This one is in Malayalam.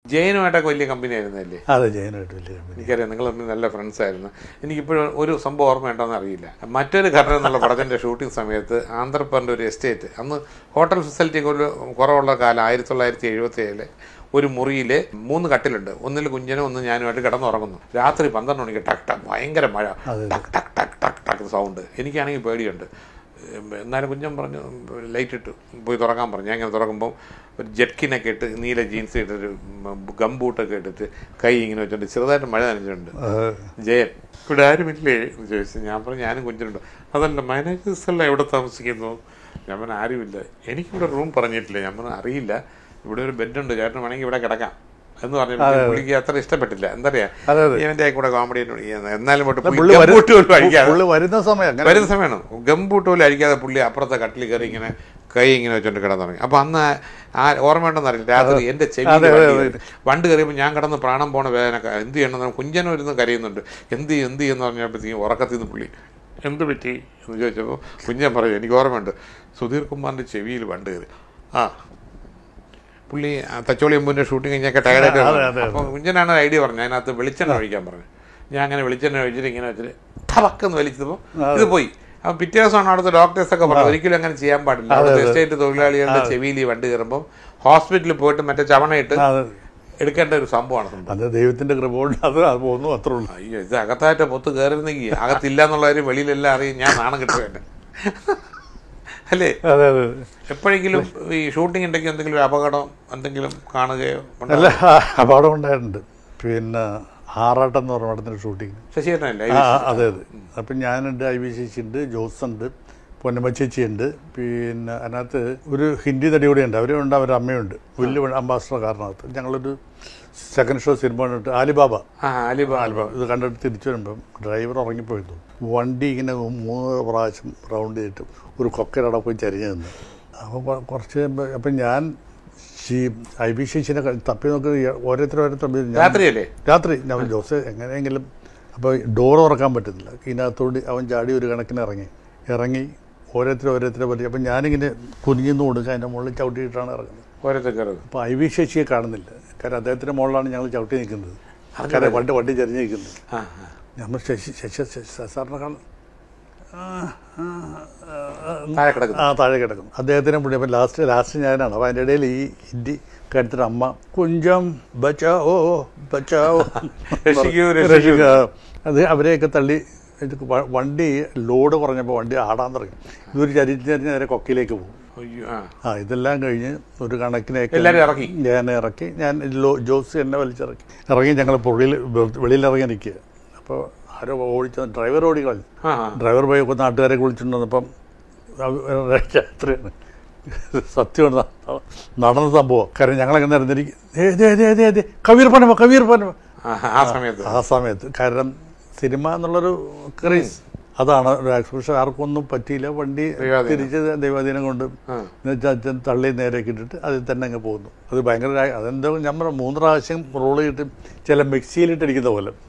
ജയനുമായിട്ടൊക്കെ വലിയ കമ്പനി ആയിരുന്നല്ലേ അതെ ജയനായിട്ട് വലിയ കമ്പനി എനിക്കറിയാം നിങ്ങൾ തമ്മിൽ നല്ല ഫ്രണ്ട്സ് ആയിരുന്നു എനിക്കിപ്പോഴും ഒരു സംഭവം ഓർമ്മയുണ്ടോന്ന് അറിയില്ല മറ്റൊരു ഘടന എന്നുള്ള പടത്തിന്റെ ഷൂട്ടിംഗ് സമയത്ത് ആന്ധ്രപ്പറിന്റെ ഒരു എസ്റ്റേറ്റ് അന്ന് ഹോട്ടൽ ഫെസിലിറ്റി ഒരു കുറവുള്ള കാലം ആയിരത്തി തൊള്ളായിരത്തി എഴുപത്തി ഏഴില് ഒരു മുറിയിൽ മൂന്ന് കട്ടിലുണ്ട് ഒന്നിൽ കുഞ്ഞനും ഒന്ന് ഞാനുമായിട്ട് കിടന്നുറങ്ങുന്നു രാത്രി പന്ത്രണ്ട് മണിക്ക് ടക് ടക് ഭയങ്കര മഴ ടക് ടക് ടക് ടക് ടക് സൗണ്ട് എനിക്കാണെങ്കിൽ പേടിയുണ്ട് ഉം, എന്നാലും കുഞ്ഞൻ പറഞ്ഞു ലൈറ്റ് ഇട്ട് പോയി തുറക്കാൻ പറഞ്ഞു ഞാൻ ഇങ്ങനെ തുറക്കുമ്പോൾ ഒരു ജെറ്റ്കിനൊക്കെ ഇട്ട് നീല ജീൻസ് ഇട്ടിട്ട് ഗം ബൂട്ടൊക്കെ ഇട്ടിട്ട് കൈ ഇങ്ങനെ വെച്ചിട്ട് ചെറുതായിട്ട് മഴ നനഞ്ഞിട്ടുണ്ട് ജയൻ ഇവിടെ ആരുമില്ലേ എന്ന് ചോദിച്ചു ഞാൻ പറഞ്ഞു ഞാനും കുഞ്ഞിനുണ്ട് അതല്ല മാനേജേഴ്സ് എല്ലാം എവിടെ താമസിക്കുന്നു ഞാൻ പറഞ്ഞു ആരുമില്ല എനിക്കിവിടെ റൂം പറഞ്ഞിട്ടില്ല ഞാൻ പറഞ്ഞു അറിയില്ല ഇവിടെ ഒരു ബെഡുണ്ട് ചേട്ടൻ വേണമെങ്കിൽ ഇവിടെ കിടക്കാം എന്ന് പറഞ്ഞപ്പോൾ പുള്ളിക്ക് അത്ര ഇഷ്ടപ്പെട്ടില്ല എന്താ പറയാ അതെ, അതെ. ഇവന്റെ കൂടെ കോമഡി എന്നാലും പോട്ട് പുള്ളി പുള്ളി വരു- ഗംബൂട്ട് പോലും അഴിക്കാതെ പുള്ളി വരുന്ന സമയം അങ്ങനെ വരുന്ന സമയമാണ് ഗംബൂട്ട് പോലും അഴിക്കാതെ പുള്ളി അപ്പുറത്തെ കട്ടിൽ കയറി ഇങ്ങനെ കൈ ഇങ്ങനെ വെച്ചോണ്ട് കിടന്നു തുടങ്ങി അപ്പൊ അന്ന് ആ ഓർമ്മയുണ്ടെന്ന് അറിയില്ല രാത്രി എന്റെ ചെവി അതെ, അതെ, അതെ. വണ്ട് കയറിയപ്പോൾ ഞാൻ കിടന്ന് പ്രാണം പോണ വേദന എന്ത് ചെയ്യണം കുഞ്ചനും ഇരുന്ന് കരയുന്നുണ്ട് എന്ത് ചെയ്യും, എന്ത് ചെയ്യുന്ന പറഞ്ഞപ്പോഴത്തേക്കും ഉറക്കത്തിൽ നിന്ന് പുള്ളി എന്ത് പറ്റി എന്ന് ചോദിച്ചപ്പോൾ കുഞ്ഞൻ പറയും എനിക്ക് ഓർമ്മയുണ്ട് സുധീർ കുമാറിന്റെ ചെവിയിൽ വണ്ട് കയറി ആ പുള്ളി ആ തച്ചോളി അമ്പൂൻ്റെ ഷൂട്ടിംഗ് കഴിഞ്ഞൊക്കെ ടയർഡായിട്ട് അതെ, അതെ, അപ്പോൾ കുഞ്ഞനാണ് ഐഡിയ പറഞ്ഞത് അതിനകത്ത് വെളിച്ചെണ്ണ ഒഴിക്കാൻ പറഞ്ഞു ഞാൻ അങ്ങനെ വെളിച്ചെണ്ണ ഒഴിച്ചിട്ട് ഇങ്ങനെ വെച്ചിട്ട് ടവക്കെന്ന് വലിച്ചപ്പോൾ ഇത് പോയി അപ്പം പിറ്റേ ദിവസമാണ് അവിടുത്തെ ഡോക്ടേഴ്സ് ഒക്കെ പറഞ്ഞു ഒരിക്കലും അങ്ങനെ ചെയ്യാൻ പാടില്ല അവിടുത്തെ എസ്റ്റേറ്റ് തൊഴിലാളികളുടെ ചെവിയിൽ ഈ വണ്ടി കയറുമ്പോൾ ഹോസ്പിറ്റലിൽ പോയിട്ട് മറ്റേ ചവണയിട്ട് അത് എടുക്കേണ്ട ഒരു സംഭവമാണ് സംഭവം അത് ദൈവത്തിന്റെ കൃപ കൊണ്ട് അത് അത് പോകുന്നു അത്രേ ഉള്ളൂ അയ്യോ ഇത് അകത്തായിട്ട് പൊത്ത് കയറുന്നെങ്കിൽ അകത്തില്ല എന്നുള്ള കാര്യം വെളിയിലെല്ലാം അറിയും ഞാൻ നാണം കിട്ടുക അല്ലേ അതെ അതെ എപ്പോഴെങ്കിലും ഈ ഷൂട്ടിംഗ് ഉണ്ടെങ്കിൽ എന്തെങ്കിലും ഒരു അപകടം എന്തെങ്കിലും കാണുകയോ ഉണ്ടോ? അല്ല അപകടം ഉണ്ടായിട്ടുണ്ട് പിന്നെ ആറാട്ടം എന്ന് പറഞ്ഞ പടത്തിന്റെ ഷൂട്ടിങ് ശശിധരനല്ലേ ആ അതെ അതെ അപ്പം ഞാനുണ്ട് ഐ വി ചേച്ചി ഉണ്ട് ജോസ് ഉണ്ട് പൊന്നമ്മ ചേച്ചി ഉണ്ട് പിന്നെ അതിനകത്ത് ഒരു ഹിന്ദി തടി കൂടെ ഉണ്ട് അവരുണ്ട് അവരുടെ അമ്മയുണ്ട് വലിയ അംബാസഡർ കാരണത്ത് ഞങ്ങളൊരു സെക്കൻഡ് ഷോ സിനിമ കണ്ടിട്ട് ആലിബാബ ആ അലിബ ആൽബം ഇത് കണ്ടിട്ട് തിരിച്ചു വരുമ്പം ഡ്രൈവർ ഉറങ്ങിപ്പോയിരുന്നു വണ്ടി ഇങ്ങനെ മൂന്ന് പ്രാവശ്യം റൗണ്ട് ചെയ്തിട്ട് ഒരു കൊക്കരട പോയി ചരിഞ്ഞു നിന്ന് അപ്പോൾ കുറച്ച് കഴിയുമ്പോൾ അപ്പം ഞാൻ ഈ ഐ ബി ശേഷിനെ തപ്പി നോക്കി ഓരോരുത്തർ ഓരോരുത്തർ ഞാൻ രാത്രിയല്ലേ രാത്രി ഞാൻ ജോസ് എങ്ങനെയെങ്കിലും അപ്പോൾ ഡോർ തുറക്കാൻ പറ്റുന്നില്ല ഇതിനകത്തോട് അവൻ ചാടി ഒരു കണക്കിന് ഇറങ്ങി ഇറങ്ങി ഓരോരുത്തർ ഓരോരുത്തരെ പറ്റി അപ്പം ഞാനിങ്ങനെ കുനിഞ്ഞു കൊടുക്കുക അതിൻ്റെ മുകളിൽ ചവിട്ടിയിട്ടാണ് ഇറങ്ങുന്നത് ഓരോരുത്തർ കയറുന്നത് അപ്പോൾ ഐ വി ശശിയെ കാണുന്നില്ല കാരണം അദ്ദേഹത്തിൻ്റെ മുകളിലാണ് ഞങ്ങൾ ചവിട്ടി നിൽക്കുന്നത് കാരണം വണ്ടി വണ്ടി ചരിഞ്ഞ് നിൽക്കുന്നത് ആ നമ്മൾ ശശി ശശി ശശി സാറിനെ കാണും ആ, ആ, ആ, താഴെ കിടക്കുന്നു ആ താഴെ കിടക്കും അദ്ദേഹത്തിനെ പുള്ളി അപ്പം ലാസ്റ്റ് ലാസ്റ്റ് ഞാനാണ് അപ്പം അതിൻ്റെ ഇടയിൽ ഈ ഹിന്ദി കരുത്തിട്ട് അമ്മ കുഞ്ചം ബച്ചാവോ ബച്ചാവോ രക്ഷിക്കൂ, രക്ഷിക്കൂ. രക്ഷിക്കുക. അത് അവരെയൊക്കെ തള്ളി ഇത് വ- വണ്ടി ലോഡ് കുറഞ്ഞപ്പോൾ വണ്ടി ആടാൻ തുടങ്ങി ഇതൊരു ചരിച്ച് ചരിഞ്ഞ് നേരെ കൊക്കയിലേക്ക് പോകും അയ്യോ ആ ആ ഇതെല്ലാം കഴിഞ്ഞ് ഒരു കണക്കിനൊക്കെ എല്ലാവരും ഇറക്കി? ഞാൻ ഇറക്കി ഞാൻ ലോ ജോസ് എന്നെ വലിച്ചിറക്കി ഇറങ്ങി ഞങ്ങൾ പുറകിൽ വെളിയിൽ ഇറങ്ങി നിൽക്കുക അപ്പോൾ ആരോ ഓടിച്ച ഡ്രൈവർ ഓടി കളഞ്ഞു ആ ആ. ഡ്രൈവർ പോയി ഒക്കെ നാട്ടുകാരെ വിളിച്ചിട്ടുണ്ടെന്നപ്പം രാത്രിയാണ് സത്യമാണ് ന- നടന്ന സംഭവം കാരണം ഞങ്ങളങ്ങനെ നിരന്നിരിക്കും കവീർ പനമ കവീർ പനമ ആ, ആ സമയത്ത് ആ സമയത്ത് കാരണം സിനിമ എന്നുള്ളൊരു ക്രേസ് അതാണ് ഒരു എക്സ്പ്രഷൻ ആർക്കും ഒന്നും പറ്റിയില്ല വണ്ടി ദൈവാധീനം. തിരിച്ച് ദൈവാധീനം കൊണ്ട് ആ. എന്നുവെച്ചാൽ അച്ഛൻ തള്ളി നേരേക്ക് ഇട്ടിട്ട് അതിൽ തന്നെ അങ്ങ് പോകുന്നു അത് ഭയങ്കര അതെന്തോ നമ്മൾ മൂന്ന് പ്രാവശ്യം റോൾ ചെയ്തിട്ട് ചില മിക്സിയിലിട്ടിരിക്കുന്ന പോലെ